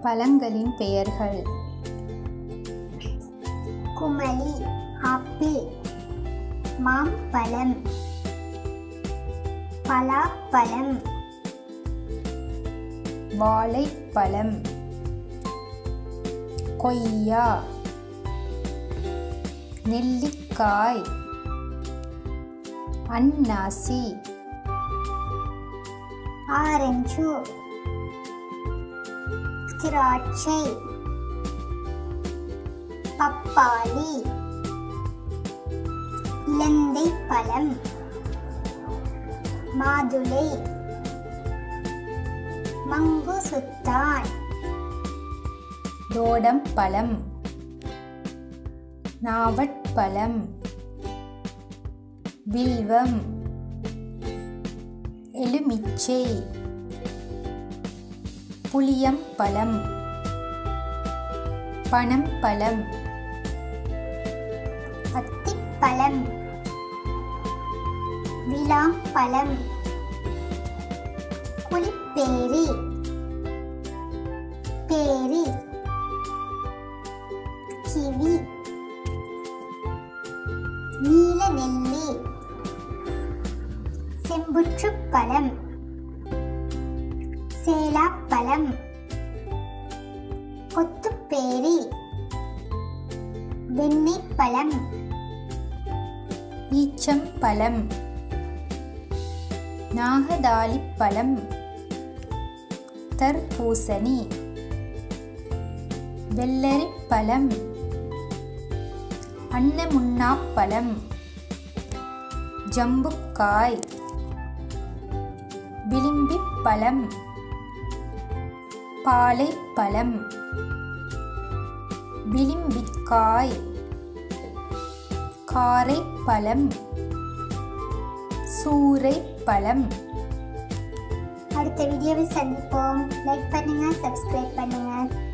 பழங்களின் பெயர்கள் குமளி ஆப்பிள் மாம்பழம் பலாப்பழம் வாழைப்பழம் கொய்யா நெல்லிக்காய் அன்னாசி ஆரஞ்சு திராட்சை பப்பாளி இலந்தை பழம் மாதுளை மங்குசுத்தான் தோடம்பழம் நாவற்பழம் வில்வம் எலுமிச்சை புளியம்பழம் பனம்பழம் அத்திப்பழம் விளாம்பழம் புளிப்பேரி பேரி கிவி நீல நெல்லி செம்புற்றுப்பழம் சேலாப்பழம் கொத்துப்பேரி வெண்ணெய்ப்பழம் ஈச்சம்பழம் நாகதாளிப்பழம் தர்பூசணி வெள்ளரிப்பழம் அன்னமுன்னாப்பழம் ஜம்புக்காய் விளிம்பிப்பழம் பாலைப்பழம் விளிம்பிக்காய் காரைப்பழம் சூரைப்பழம் அடுத்த வீடியோவில் சந்திப்போம் லைக் பண்ணுங்க சப்ஸ்கிரைப் பண்ணுங்க